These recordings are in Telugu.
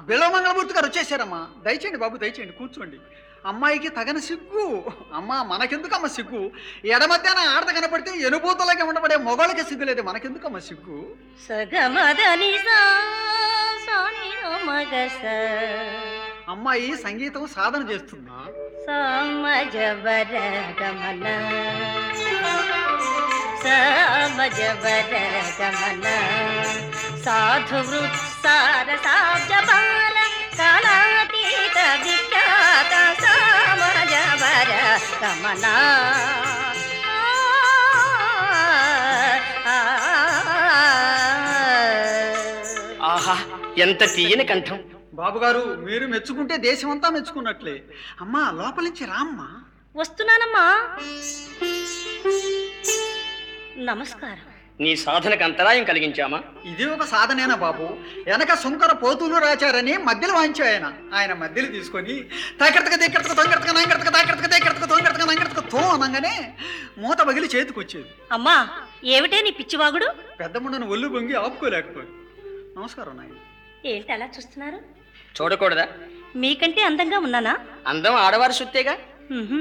బిళ్ళ మంగళమూర్తి గారు వచ్చేసారమ్మా దయచేయండి బాబు దయచేయండి కూర్చోండి అమ్మాయికి తగని సిగ్గు అమ్మా మనకెందుకమ్మ సిగ్గు ఎడమధ్యాన ఆడత కనపడితే ఎనుభూతులకి ఉండబడే మొగోళ్ళకి సిగ్గు లేదు మనకెందుకమ్మ సిగ్గు సగమదని సా సాని మగ స అమ్మాయి సంగీతం సాధన చేస్తుంది సమజవర గమన సమజవర గమన సాధు వృత్సార సాబ్జబాల కాలాతీత విఖ్యాత సమజవర గమన ఆహా ఎంత తీయని కంఠం బాబుగారు మీరు మెచ్చుకుంటే దేశమంతా మెచ్చుకున్నట్లే అమ్మా లోపల నుంచి రామ్మా వస్తున్నానమ్మా నమస్కారం నీ సాధనకు అంతరాయం కలిగించామా ఇది ఒక సాధనేనా బాబు వెనక సుంకర పోతులు రాచారని మధ్యలో వాయించు ఆయన ఆయన మధ్యలో తీసుకొని తాకెడతక దిక్కడతక తొంగడతక నాంగడతక తాకెడతక దేకెడతక తొంగడతక నాంగడతక తో అనగానే మూత పగిలి చేతికి వచ్చేది అమ్మా ఏమిటే నీ పిచ్చివాగుడు పెద్ద ముండను ఒళ్ళు పొంగి ఆపుకోలేకపోయి నమస్కారం నాయన ఏంటి అలా చూస్తున్నారు చూడకూడదా మీకంటే అందంగా ఉన్నానా అందం ఆడవారి సుత్తేగా ఉహుం.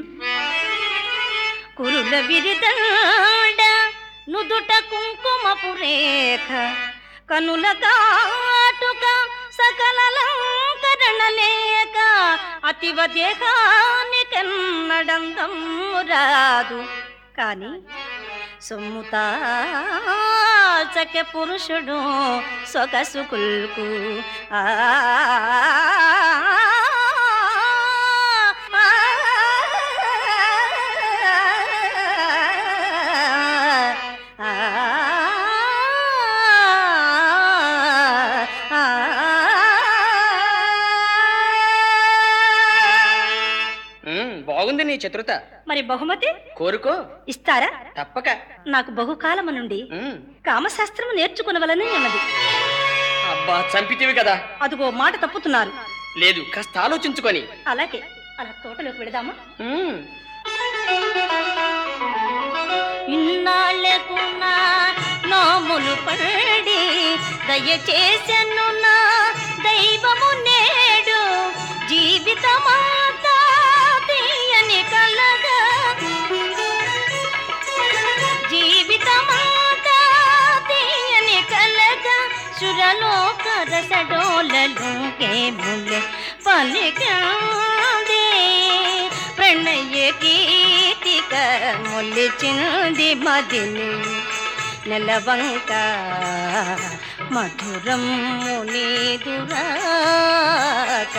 కురుల విరిదండ నుదుట కుంకుమపు రేఖ కనుల కాటుక సకల అలంకరణ లేక అతివ దేహానికెన్నడందం రాదు కాని సొమ్ముతాచక పురుషుడు సొగసు కుల్కు ఆ ఉమ్, బాగుంది నీ చతురత మరి బహుమతి కోరుకో ఇస్తారా తప్పక నాకు బహుకాలము నుండి ఉమ్, కామశాస్త్రం నేర్చుకునవలనే ఉన్నది అబ్బా చంపితివి కదా అదిగో మాట తప్పుతున్నారు లేదు కాస్త ఆలోచించుకొని అలాగే అలా తోటలోకి వెళదామా ఉమ్, ఇన్నాళ్లకు నా నోములు పడి దయచేసెను నా దైవము నేడు జీవితమాత తీయని కలగా జీవితమాత తీయని కలగా సురలోక రసడోలలోకే ముల్లె పలికాదే ప్రణయ గీతిక మొలిచింది మదిని నెలవంక మధురం మునిదురాక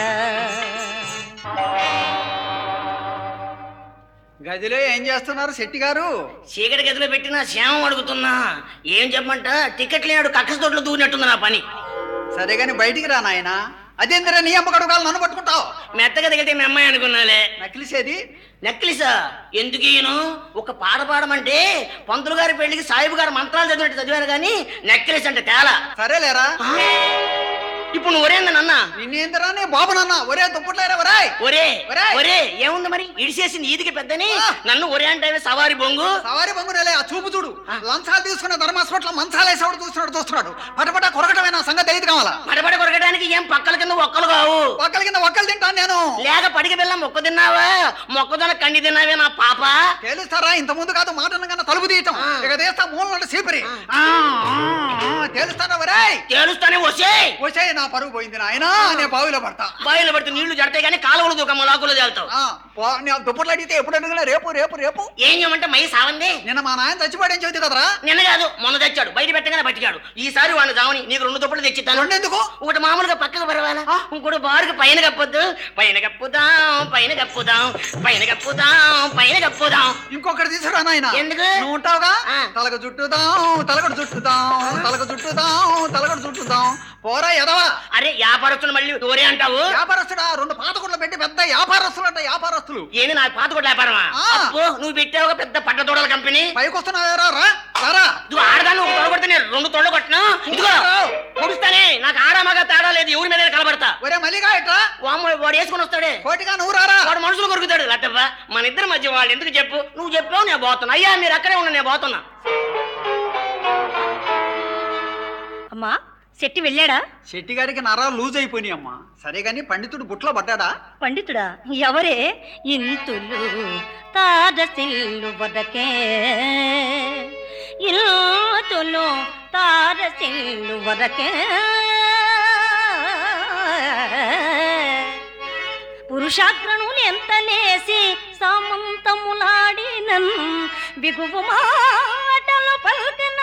గదిలో ఏం చేస్తున్నారు శెట్టి గారు చీకటి గదిలో పెట్టిన శ్యామం అడుగుతున్నా ఏం చెప్పమంట టికెట్ లేడు కక్కస తోటలో దూరినట్టుంది నా పని సరే గాని బయటికి రా నాయన అదేందిరా నీ అమ్మ కడుగాలు నన్ను పట్టుకుంటావు మెత్తగా దిగితే మీ అమ్మాయి అనుకున్నాలే నకిలిసేది నెక్లెసా ఎందుకు ఈయను ఒక పాట పాడమంటే పంతులు గారి పెళ్లికి సాయిబు గారు మంత్రాలు చదివినట్టు చదివారు కానీ నెక్లెస్ అంటే తేలా సరేలేరా ఆ? ఇప్పుడు నువ్వు ఒరేంద నాన్న నిన్నేందిరా నీ బాబు నాన్న ఒరే దుప్పట్లేరా ఒరాయ్ ఒరే ఒరేయ్. ఒరే ఏముంది మరి ఇడిసేసింది ఈదికి పెద్దని ఆ. నన్ను ఒరే అంటే సవారి బొంగు సవారి బంగునేలే ఆ చూపు చూడు లంచాలు తీసుకున్న ధర్మాస్పట్ల మంచాలు వేసేవాడు చూస్తున్నాడు చూస్తున్నాడు పటపట కొరకటమైన సంగతి తెలియదు కావాలా పడబడి కొరకడానికి ఏం పక్కల కింద ఒక్కలు కావు ఒక్కల కింద ఒక్కలు తింటాను నేను లేక పడికి బెల్లం మొక్క తిన్నావా మొక్కజొన్న కండి తిన్నావే నా పాప తేలుస్తారా ఇంత ముందు కాదు మాట కన్నా తలుపు తీయటం ఆ. ఇక తీస్తా మూల సీపరి ఆ, ఆ, ఆ, తేలుస్తారా ఒరేయ్ తేలుస్తానే వచ్చే వచ్చే నా పరువు పోయింది నాయనా నేను బావిలో పడతా బావిలో పడితే నీళ్లు జడతాయి కానీ కాలువలు దూకమ్మ లాకులు తేలుతావు ఆ, పో- నేను దుప్పట్లు అడిగితే ఎప్పుడు అడిగినా రేపు రేపు రేపు ఏం చేయమంటే మై సావంది నిన్న మా నాయన చచ్చిపోయాడని చెబుతుంది కదరా నిన్న కాదు మొన్న తెచ్చాడు బయట పెట్టగానే బతికాడు ఈసారి వాడిని జావని నీకు రెండు దుప్పట్లు తెచ్చిస్తాను రెండెందుకు ఒకటి మామూలుగా పక్కకు పరవాలా ఇంకోటి బారుగా పైన కప్పొద్దు పైన కప్పుదాం పైన కప్పుదాం పైన కప్పుదాం పైన కప్పుదాం ఇంకొకటి తీసుకురా నాయన ఎందుకు? నువ్వు ఉంటావుగా ఆ. తలకు చుట్టుదాం తలకడు చుట్టుదాం తలకు చుట్టుదాం తలకడు చుట్టుదాం పోరా ఎదవా అరే వ్యాపారస్తులు మళ్ళీ దూరే అంటావు వ్యాపారస్తుడా రెండు పాత గుడ్లు పెట్టి పెద్ద వ్యాపారస్తులు అంట వ్యాపారస్తులు ఏంది నా పాత కూడా వ్యాపారమా ఆ. అప్పు నువ్వు పెట్టావు ఒక పెద్ద పట్ట తోడల కంపెనీ పైకి వస్తున్నావేరా రా రారా ఇదిగో ఆడదాన్ని ఒక తొడ కొడితే నేను రెండు తొడలు కొట్టినా ఇదిగో పొడుస్తానే నాకు ఆడామగా తేడా లేదు ఎవరి మీద కలబడతా ఒరే మల్లిగా ఇట్రా వామ్మ వాడు వేసుకుని వస్తాడే కోటిగా నువ్వు రారా వాడు మనుషులు కొరుకుతాడు లట్టవ్వ మన ఇద్దరి మధ్య వాళ్ళు ఎందుకు చెప్పు నువ్వు చెప్పావు నేను పోతున్నా అయ్యా మీరు అక్కడే ఉన్నా నేను పోతున్నా అమ్మా శెట్టి వెళ్ళాడా శెట్టి గారికి నరాలు లూజ్ అయిపోయినాయి అమ్మా సరే గాని పండితుడు బుట్లో పడ్డాడా పండితుడా ఎవరే ఇంతులు తారసిల్లు వదకే ఇంతులు తారసిల్లు వదకే పురుషాగ్రణులు ఎంత నేసి సామంతములాడినన్ బిగువు మాటలు పలికిన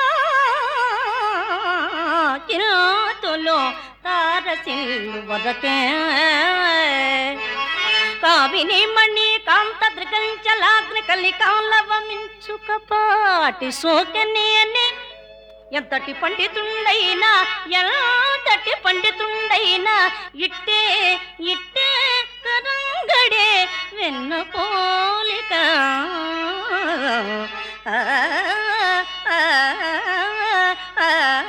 కిరాతులు తారసిల్లు వదకే కావిని మణి కాంత దృగంచలాగ్ని కలికాలవమించుక పాటి సోకని అని ఎంతటి పండితుండైనా ఎంతటి పండితుండైనా ఇట్టే ఇట్టే కరంగడే వెన్న పోలిక ఆ, ఆ, ఆ,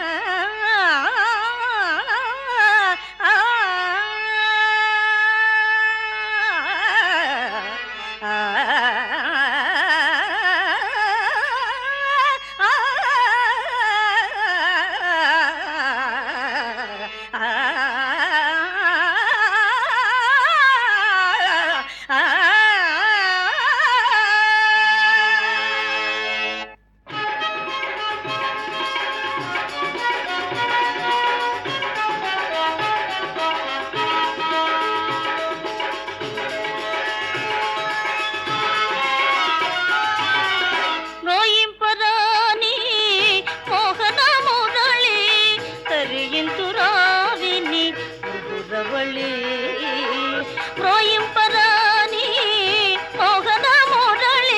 రోయింపరాని మోహన మురళి తరియింతురావిని ముగురవళి రోయింపరాని మోహన మురళి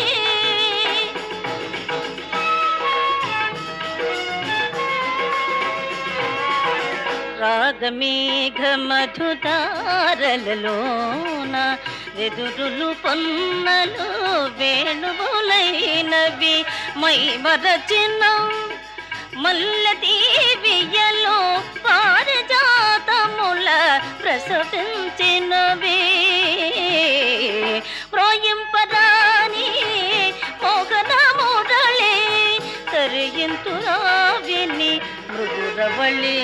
రాగమేఘ మధుదారలలోన వెదురులు పొన్నలు వేణువులైనవి మై మరచిన మల్ల దీవియలో పారిజాతముల ప్రసవించినవి ప్రోయింపదాని మోగన మురళి కరియింతురావిని మృదురవళి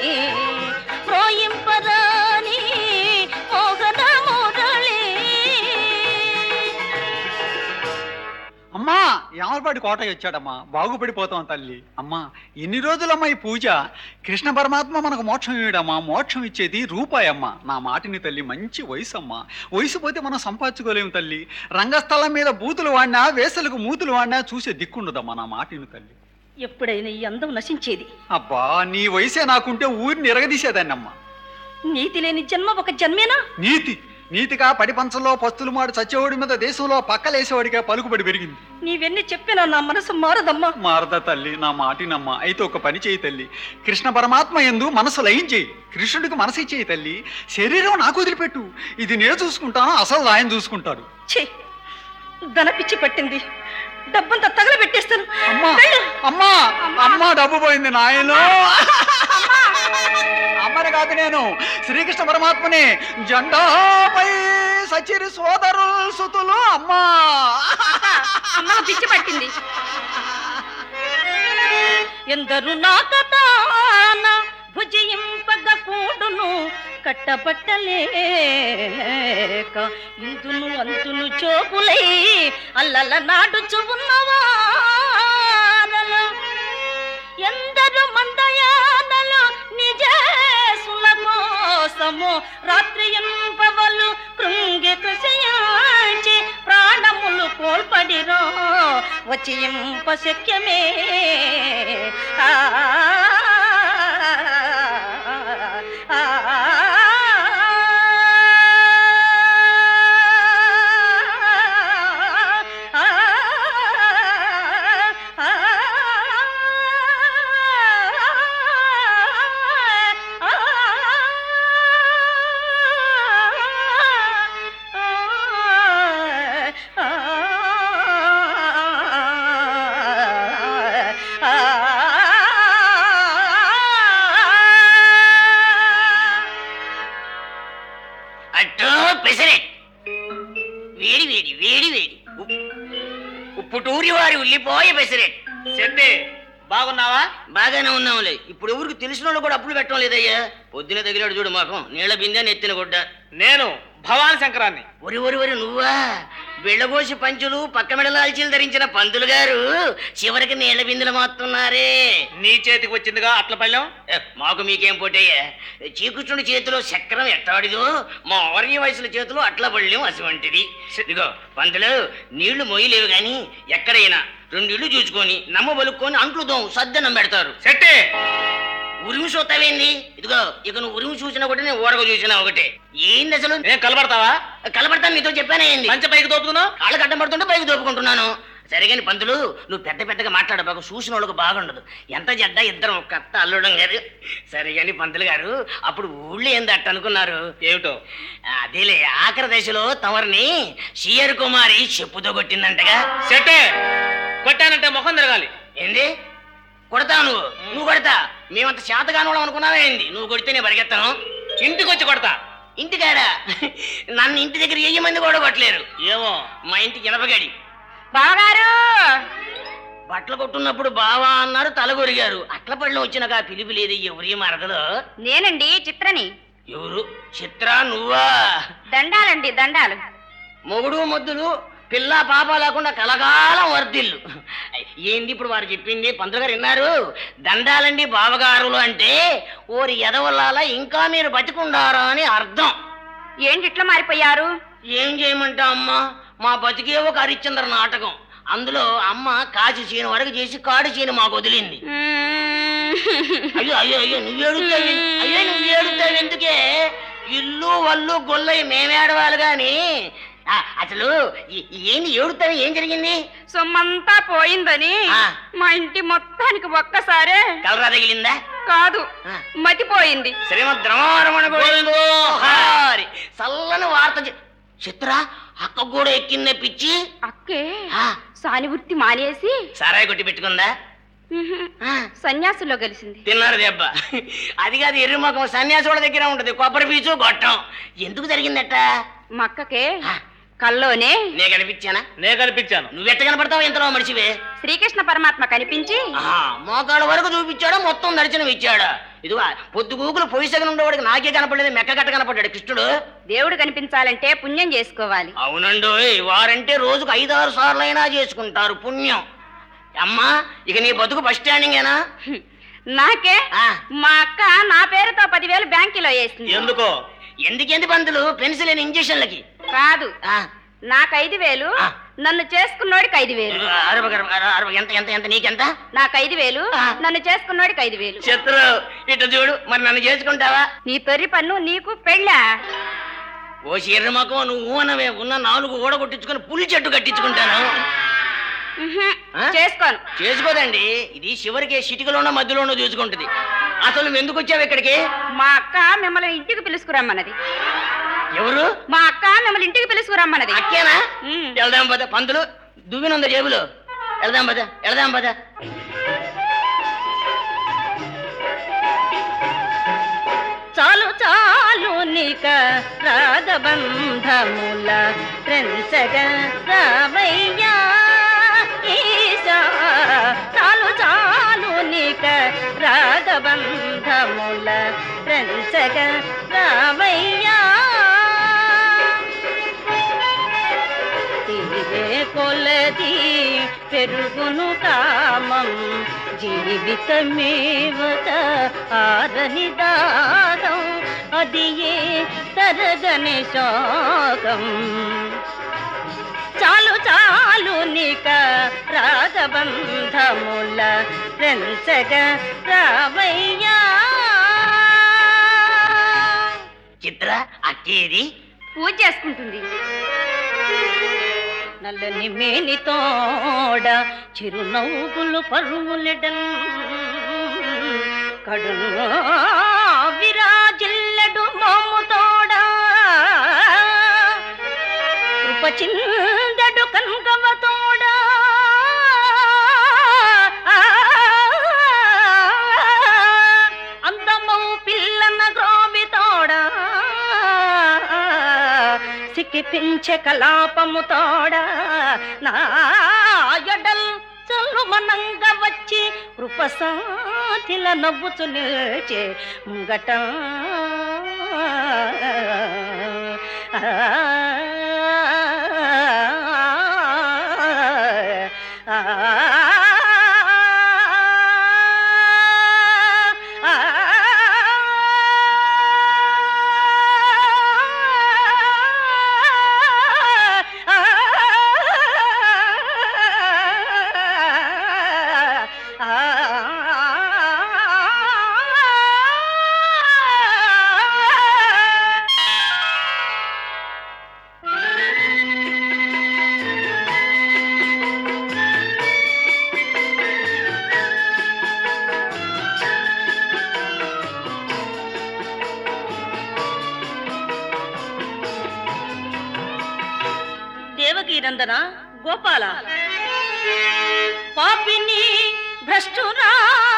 ప్రోయింపదాని మోగన మురళి అమ్మా యామలపాటి కోటయ్య వచ్చాడమ్మా బాగుపడిపోతాం తల్లి అమ్మా ఎన్ని రోజులమ్మా ఈ పూజ కృష్ణ పరమాత్మ మనకు మోక్షం ఇవ్వడమ్మా మోక్షం ఇచ్చేది రూపాయి అమ్మా నా మాటిని తల్లి మంచి వయసు అమ్మా వయసు పోతే మనం సంపాదించుకోలేము తల్లి రంగస్థలం మీద బూతులు వాడినా వేసలకు మూతులు వాడినా చూసే దిక్కుండదమ్మా నా మాటిని తల్లి ఎప్పుడైనా ఈ అందం నశించేది అబ్బా నీ వయసే నాకుంటే ఊరిని ఎరగదీసేదాన్నమ్మా నీతి లేని జన్మ ఒక జన్మేనా నీతి నీతిగా పడి పంచంలో పస్తులు మాడు చచ్చేవాడి మీద దేశంలో పక్కలేసేవాడిగా పలుకుబడి పెరిగింది నీవెన్ని చెప్పినా నా మనసు మారదమ్మా మారదా తల్లి నా మాటినమ్మా అయితే ఒక పని చేయి తల్లి కృష్ణ పరమాత్మ ఎందు మనసు లయం చేయి కృష్ణుడికి మనసు ఇచ్చేయి తల్లి శరీరం నాకు వదిలిపెట్టు ఇది నేను చూసుకుంటాను అసలు ఆయన చూసుకుంటాడు ఛీ ధన పిచ్చి పట్టింది డబ్బంతా తగలబెట్టేస్తాను అమ్మా వెళ్ళు. అమ్మా అమ్మా డబ్బు పోయింది నాయనో అమ్మని కాదు నేను శ్రీకృష్ణ పరమాత్మని జెండాపై సచిరి సోదరులు సుతులు అమ్మా అమ్మ పిచ్చి పట్టింది ఎందరు నాకతాన భుజయింపగ కూడును కట్టబట్టలేక ఇందును అంతును చోపులై అల్లల నాడుచు ఉన్నవారలు ఎందరు మందయానలు నిజేసుల కోసము రాత్రి ఎంపవలు కృంగి కృషించి ప్రాణములు కోల్పడిరో వచ్చి ఇంప శక్యమే ఆ, ఆ, అట్టో పెసరెట్ వేడి వేడి వేడి వేడి ఉప్- ఉప్పుటూరి వారి ఉల్లిపోయ పెసరెట్ చెట్టే బాగున్నావా బాగానే ఉన్నాంలే ఇప్పుడు ఎవరికి తెలిసిన వాళ్ళు కూడా అప్పులు పెట్టడం లేదయ్యా పొద్దున తగిలాడు చూడు మాకం నీళ్ళ బిందె నెత్తిన గుడ్డ నేను భవాని శంకరాన్ని ఒరి ఒరి ఒరి నువ్వా బిళ్ళగోసి పంచులు పక్క మెడలాల్చీలు ధరించిన పంతులు గారు చివరికి నీళ్ళ బిందెలు మోస్తున్నారే నీ చేతికి వచ్చిందిగా అట్ల పళ్ళెం ఏ, మాకు మీకేం పోటయ్యా చీకృష్ణుడి చేతిలో చక్రం ఎట్టాడిదో మా ఆర్య వయసుల చేతిలో అట్ల పళ్ళెం అటువంటిది ఇదిగో పంతులు నీళ్లు మొయ్యలేవు గాని ఎక్కడైనా రెండు ఇళ్ళు చూసుకొని నమ్మ బలుక్కొని అంట్లు దోం సద్దనం పెడతారు సెట్టే ఉరిమి చూస్తావేంది ఇదిగో ఇక నువ్వు ఉరిమి చూసినా ఒకటి నేను ఊరగ చూసినా ఒకటే ఏంది అసలు నేను కలబడతావా కలబడతాను నీతో చెప్పానే ఏంది మంచి పైకి దోపుతున్నావు కాళ్ళు కట్టం పడుతుంటే పైకి దోపుకుంటున్నాను సరిగాని పంతులు నువ్వు పెద్ద పెద్దగా మాట్లాడబాకు చూసిన వాళ్ళకి బాగుండదు ఎంత జడ్డ ఇద్దరం ఒక కత్త అల్లుడం గారు సరిగాని పంతులు గారు అప్పుడు ఊళ్ళో ఏంది అట్ట అనుకున్నారు ఏమిటో అదేలే ఆఖరి దశలో తమరిని షియర్ కుమారి చెప్పుతో కొట్టిందంటగా సెట్టే కొట్టానంటే ముఖం తిరగాలి ఏంది కొడతావు నువ్వు నువ్వు కొడతా మేమంత శాతగానోళం అనుకున్నావా ఏంది నువ్వు కొడితే నేను పరిగెత్తాను ఇంటికి వచ్చి కొడతా ఇంటికాడా నన్ను ఇంటి దగ్గర వెయ్యి మంది కూడా కొట్టలేరు ఏమో మా ఇంటికి ఇనపగడి బావగారు బట్టలు కొట్టున్నప్పుడు బావా అన్నారు తలగొరిగారు అట్ల పళ్ళు వచ్చినాక ఆ పిలిపి లేదు ఎవరి మరదలో నేనండి చిత్రని ఎవరు చిత్ర నువ్వా దండాలండి దండాలు మొగుడు మొద్దులు పిల్ల పాప లేకుండా కలకాలం వర్దిల్లు ఏంది ఇప్పుడు వారు చెప్పింది పంతులు గారు విన్నారు దండాలండి బావగారులు అంటే ఓరి ఎదవల్లాల ఇంకా మీరు బతికుండారా అని అర్థం ఏంటి ఇట్లా మారిపోయారు ఏం చేయమంటా అమ్మా మా బతికే ఒక హరిశ్చంద్ర నాటకం అందులో అమ్మ కాచి చీన వరకు చేసి కాడు చీన మాకు వదిలింది మ్మ్. అయ్యో అయ్యో అయ్యో నువ్వు ఏడుతావు అయ్యో నువ్వు ఏడుతావు ఎందుకే ఇల్లు వల్లు గొల్లయి మేమేడవాలి గాని ఆ, అసలు ఈ- ఈ ఏంది ఏడుతావు ఏం జరిగింది సొమ్మంతా పోయిందని ఆ. మా ఇంటి మొత్తానికి ఒక్కసారే కలరా తగిలిందా కాదు ఆ. మతిపోయింది శ్రీమద్ రమారమణ గోవిందో హారి చల్లని వార్త చె- చిత్ర అక్క కూడా ఎక్కిందే పిచ్చి అక్కే ఆ, సాని వృత్తి మానేసి సారాయి కొట్టి పెట్టుకుందా మ్హూ, ఆ, సన్యాసుల్లో కలిసింది తిన్నారు దెబ్బ అది కాదు ఎర్రి మొఖం సన్యాసుల దగ్గర ఉంటది కొబ్బరి పీచు గొట్టం ఎందుకు జరిగిందట మా అక్కకే ఆ, కల్లోనే నే కనిపించానా నే కనిపించాను నువ్వెట్ట కనపడతావు ఇంతలో మడిచివే శ్రీకృష్ణ పరమాత్మ కనిపించి ఆహా, మోకాళ్ళ వరకు చూపించాడా మొత్తం దర్శనం ఇచ్చాడా ఇదిగో పొద్దు గూకులు పొయ్యి సగం ఉండేవాడికి నాకే కనపడలేదు మెక్క గట్ట కనపడ్డాడు కృష్ణుడు దేవుడు కనిపించాలంటే పుణ్యం చేసుకోవాలి అవునండు వారంటే రోజుకు ఐదారు సార్లు అయినా చేసుకుంటారు పుణ్యం అమ్మా ఇక నీ బతుకు బస్ స్టాండింగేనా హ్మ్. నాకే ఆ, మా అక్క నా పేరుతో పదివేలు బ్యాంకులో వేసింది ఎందుకో ఎందుకెంది పంతులు పెన్సిల్ ఇంజక్షన్లకి కాదు ఆ, నాకు ఐదు వేలు ఆ. నన్ను చేసుకున్నోడికి ఐదు వేలు అరవై అరవై అరవై ఎంత ఎంత ఎంత నీకెంత నాకు ఐదు వేలు ఆ. నన్ను చేసుకున్నోడికి ఐదు వేలు శత్రు ఇటు చూడు మరి నన్ను చేసుకుంటావా నీ తొరి పన్ను నీకు పెళ్ళా ఓ చీర్ర మొక్కం నువ్వు అనవే ఉన్న నాలుగు ఊడ కొట్టించుకొని పులి చెట్టు కట్టించుకుంటాను ఉహుం, ఆ? చేసుకోను చేసుకోదండి ఇది చివరికి సిటికలోనో మధ్యలోనో చూసుకుంటుంది అసలు నువ్వు ఎందుకు వచ్చావు ఇక్కడికి మా అక్క మిమ్మల్ని ఇంటికి పిలుచుకురమ్మన్నది ఎవరు మా అక్క మిమ్మల్ని ఇంటికి పిలుచుకురమ్మన్నది అక్కేనా ఉమ్. వెళ్దాం పద పంతులు దువ్వినుందా జేబులో వెళ్దాం పద వెళ్దాం పద చాలు చాలు నిక రాగబంధముల ప్రెంచగ రామయ్యా ఈశా చాలు చాలు నిక రాగబంధముల ప్రెంచగ రామయ్యా తీరే కొలది పెరుగును కామం జీవితమేవత ఆరని దారం అది ఏ తరగని శోకం చాలు చాలు నిక రాగబంధముల పెంచగ రావయ్యా చిత్ర అక్కేది పూజ చేసుకుంటుంది నల్లని మేనితోడ చిరునవ్వులు పరువులెడం కడును విరాజిల్లడు మోముతోడ కృపచిందడు కన్గవతోడ అందమౌ పిల్లన గ్రోవితోడ సిక్కిపించే కలాపము తోడ నా ఎడల్ చల్లు సుమనంగా వచ్చి కృపసాతిల నవ్వుచు నిల్చే ముంగట దేవకీ నందన గోపాల పాపిని భ్రష్టురాల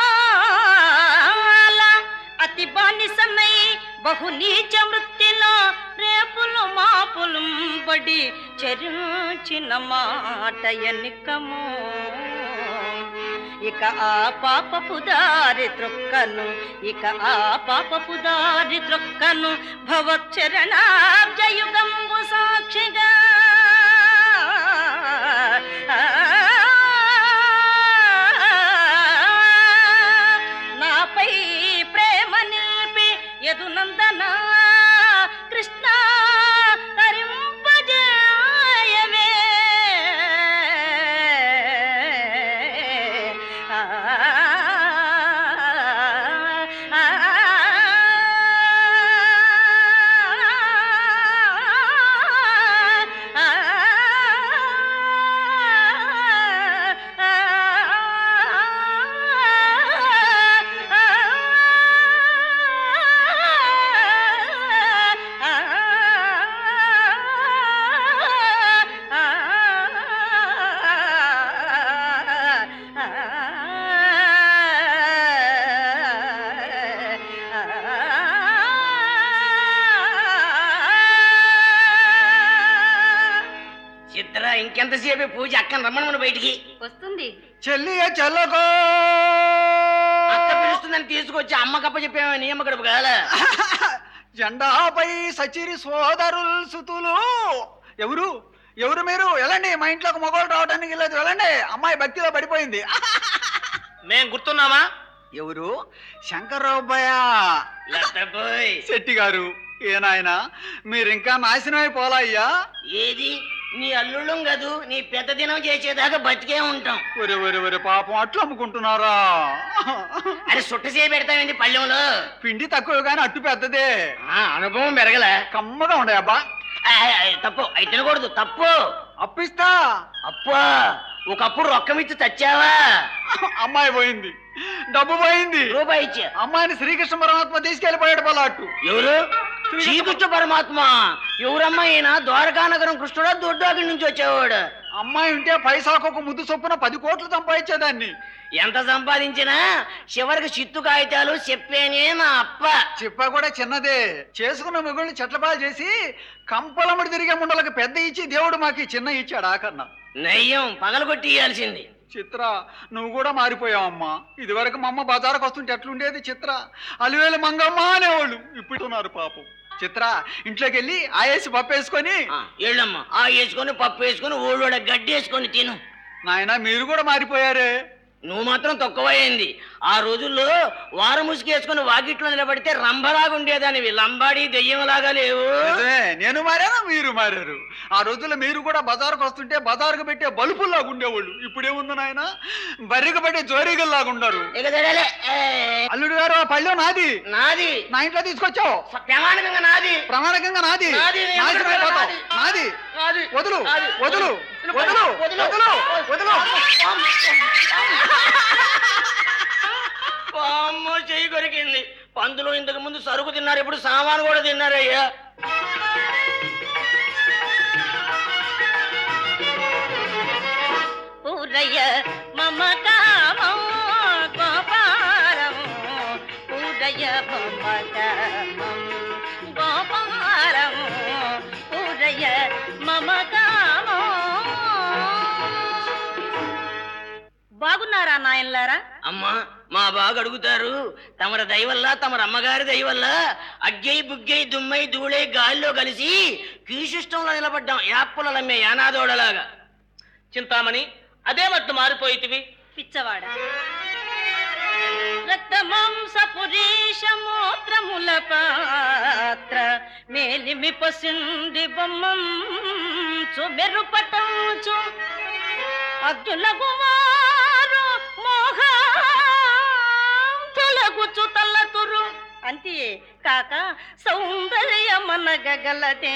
అతి బానిసమై బహు నీచ వృత్తిలో రేపులు మాపులు బడి చరించిన మాట ఎన్నికము ఇక ఆ పాపపు దారి త్రొక్కను ఇక ఆ పాపపు దారి త్రొక్కను భవచ్చరణాబ్జయుగంబు సాక్షిగా నాపై ప్రేమ నిలిపి ఎదునందన కృష్ణ తరింపజేయవే ఆ, ఆ, చిత్ర ఇంకెంతసేపు పూజ అక్కని రమ్మను బయటికి వస్తుంది చెల్లియ చెల్లకో అక్క పిలుస్తుందని తీసుకొచ్చి అమ్మ కప్ప చెప్పామే నీ అమ్మ గడుపు కాల జెండాపై సచిరి సోదరులు సుతులు ఎవరు ఎవరు మీరు వెళ్ళండి మా ఇంట్లోకి మగవాళ్ళు రావడానికి లేదు వెళ్ళండి అమ్మాయి భక్తిలో పడిపోయింది మేం గుర్తున్నామా ఎవరు శంకరరావుబ్బయ్య లత్తపోయ్ శెట్టి గారు ఏనాయన మీరు ఇంకా నాశనం అయిపోలా అయ్యా ఏది నీ అల్లుళ్ళం కదూ నీ పెద్ద దినం చేసేదాకా బతికే ఉంటాం ఒరే ఒరే ఒరే పాపం అట్లు అమ్ముకుంటున్నారా అరే సుట్ట చేయి పెడతామండి పళ్ళెంలో పిండి తక్కువ కానీ అట్టు పెద్దదే ఆ, అనుభవం పెరగల కమ్మగా ఉండే అబ్బా ఆ, ఆ, తప్పు అయి తినకూడదు తప్పు అప్పిస్తా అప్పా ఒకప్పుడు రొక్కం ఇచ్చి చచ్చావా అమ్మాయి పోయింది డబ్బు పోయింది రూపాయి ఇచ్చా అమ్మాయిని శ్రీకృష్ణ పరమాత్మ తీసుకెళ్లిపోయాడు పలాట్టు ఎవరు శ్రీకృష్ణ పరమాత్మ ఎవరమ్మా ఈయన ద్వారకానగరం కృష్ణుడా దొడ్డాకి నుంచి వచ్చేవాడు అమ్మాయి ఉంటే పైసాకు ఒక ముద్దు చొప్పున పది కోట్లు సంపాదించేదాన్ని ఎంత సంపాదించినా చివరికి చిత్తు కాగితాలు చెప్పేనే నా అప్ప చెప్పా కూడా చిన్నదే చేసుకున్న మిగుల్ని చెట్లపాలు చేసి కంపలముడి తిరిగే ముండలకు పెద్ద ఇచ్చి దేవుడు మాకు ఈ చిన్న ఇచ్చాడు ఆకన్నా నయ్యం పగలగొట్టి ఇయ్యాల్సింది చిత్ర నువ్వు కూడా మారిపోయావమ్మా ఇదివరకు మా అమ్మ బజారుకు వస్తుంటే ఎట్లుండేది చిత్ర అలివేలు మంగమ్మ అనేవాళ్ళు ఇప్పుడు ఉన్నారు పాపం చిత్ర ఇంట్లోకి వెళ్ళి ఆయేసి పప్పు వేసుకొని ఆ, ఏళ్ళమ్మా ఆ వేసుకొని పప్పు వేసుకొని ఊళ్ళోడ గడ్డి వేసుకొని తిను నాయన మీరు కూడా మారిపోయారే నువ్వు మాత్రం తక్కువైంది ఆ రోజుల్లో వారం ముసుగేసుకుని వాకిట్లో నిలబడితే రంభలాగా ఉండేదానివి లంబాడి దెయ్యంలాగా లేవు నిజమే నేను మారాను మీరు మారారు ఆ రోజుల్లో మీరు కూడా బజారుకు వస్తుంటే బజారుకు పెట్టే బలుపుల్లాగా ఉండేవాళ్ళు ఇప్పుడేముంది నాయన బర్రెకు పెట్టే జోరీగల్లాగా ఉండరు ఇక తెడలే ఏ, అల్లుడు గారు ఆ పళ్ళెం నాది నాది నా ఇంట్లో తీసుకొచ్చావు ప్రమాణికంగా నాది ప్రమాణకంగా నాది నాది, నేను నాశనం కూడా అయిపోతావు. నాది. నాది నాది. వదులు నాది. వదులు వదులు. వదులు వదులు వదులు అమ్మో చెయ్యి కొరికింది పందులు ఇంతకు ముందు సరుకు తిన్నారు ఇప్పుడు సామాను కూడా తిన్నారయ్యా పూరయ్య మమ కామో గోపారము పూరయ్య మమ కామం గోపారము పూరయ్య మమ కామో బాగు అడుగుతున్నారా నాయనలారా అమ్మా మా బాగా అడుగుతారు తమర దయ వల్ల తమర అమ్మగారి దయ వల్ల అగ్గై బుగ్గై దుమ్మై దూళై గాలిలో కలిసి కీశిష్టంలో నిలబడ్డాం యాప్పలమ్మే యానాదోడలాగా చింతామణి అదే మట్టు మారిపోయితివి పిచ్చవాడ రక్తమాంస పురీష మూత్రముల పాత్ర మేలిమి పసిండి బొమ్మం చుబెరు పటంచు అగ్గుల గుమారు మోహ తొలగుచు తల్లతురు అంతే కాక సౌందర్యమనగలదే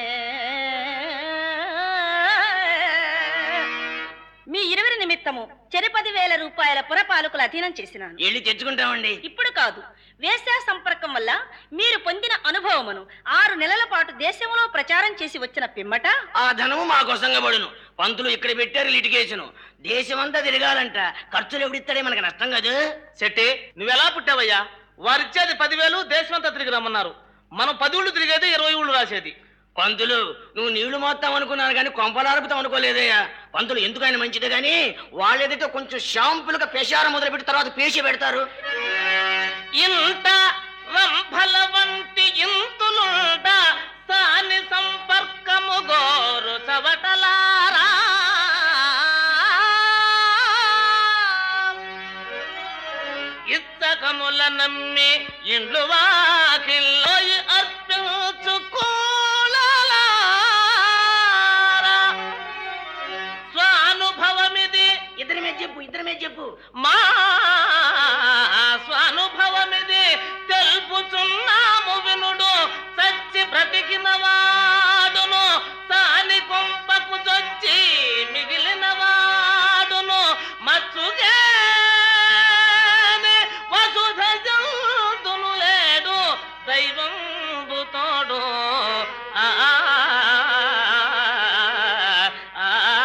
మీ ఇరువురి నిమిత్తము చెరుపది వేల రూపాయల పురపాలకులు అధీనం చేసినాను వెళ్ళి తెచ్చుకుంటామండి ఇప్పుడు కాదు వేశ్యా సంపర్కం వల్ల మీరు పొందిన అనుభవమును ఆరు నెలల పాటు దేశంలో ప్రచారం చేసి వచ్చిన పిమ్మట ఆ ధనము మా కొసంగబడును పంతులు ఇక్కడ పెట్టారు లిటిగేషను దేశమంతా తిరగాలంట ఖర్చులు ఎవడిస్తాడే మనకి నష్టం కాదు శెట్టి నువ్వెలా పుట్టావయ్యా వారిచ్చేది పదివేలు దేశమంతా తిరిగి రమ్మన్నారు మనం పది ఊళ్ళు తిరిగేది ఇరవై ఊళ్ళు రాసేది పంతులు నువ్వు నీళ్లు మోస్తాం అనుకున్నాను కానీ కొంపలారుపుతాం అనుకోలేదయ్యా పంతులు ఎందుకైనా మంచిది కానీ వాళ్ళేదైతే కొంచెం షాంపులుగా పెషారం మొదలు పెట్టి తర్వాత పేసి పెడతారు ఇంత రంభల వంటి ఇంతులుండ సాని సంపర్కము గోరు చవటలారా ఇత్తకముల నమ్మి ఇండ్లు వాకిల్లో అర్పించుకోలారా స్వానుభవమిది ఇద్దరి మీద చెప్పు ఇద్దరి మీద చెప్పు మా స్వానుభవమిది తెలుపుచున్నాము వినుడు సచ్చి బ్రతికిన వాడును సాని కొంపకు చొచ్చి మిగిలిన వాడును మచ్చుగానే వసుధ జంతును లేడు దైవం తోడు ఆ ఆ, ఆ,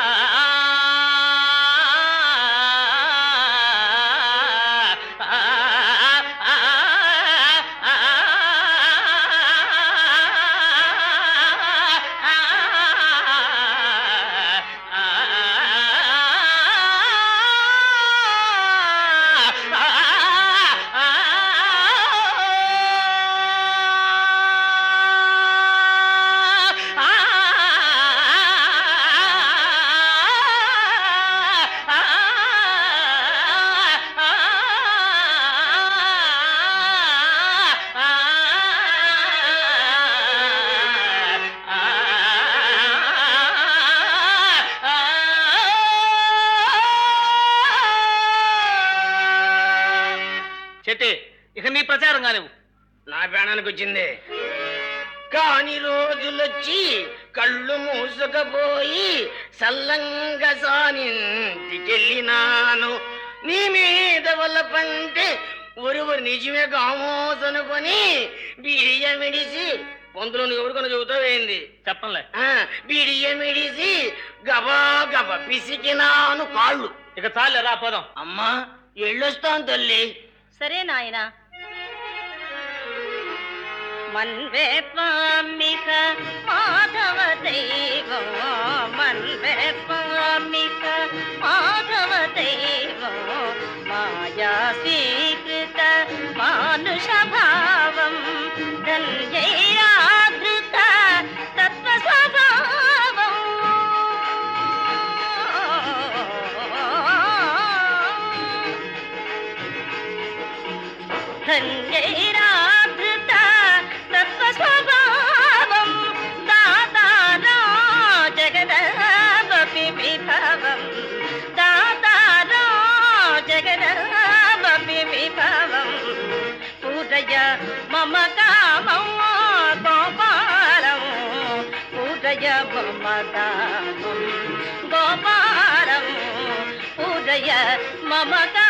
చెట్టి ఇక నీ ప్రచారం కానివ్వు నా ప్రాణానికి వచ్చింది కాని రోజులొచ్చి కళ్ళు మూసుకపోయి సల్లంగా సానింటికెళ్ళినాను నీ మీద వల్ల పంటే ఒరువురు నిజమే కామోసనుకొని బిడియం విడిసి పొందులో నువ్వు ఎవరికొని చెబుతావేంది చెప్పంలే ఆ, బిడియం విడిసి గబా గబ పిసికినాను కాళ్ళు ఇక చాలే రా పోదాం అమ్మా ఎళ్ళొస్తాను తల్లి సరే నాయనా మన్వే పామిక మాధవ దైవం మన్వే పామిక మాధవ దైవం మాయా స్వీకృత మానుష భావం ధన్యైరాధృత తత్వ ధన్యైరాధృత తత్వస్వభావం దాతారా జగదపి విభవం దాతారా జగదపి విభవం పూజయ మమ కామం గోపాలం పూజయ మమ కామం గోపాలం పూజయ మమ కామం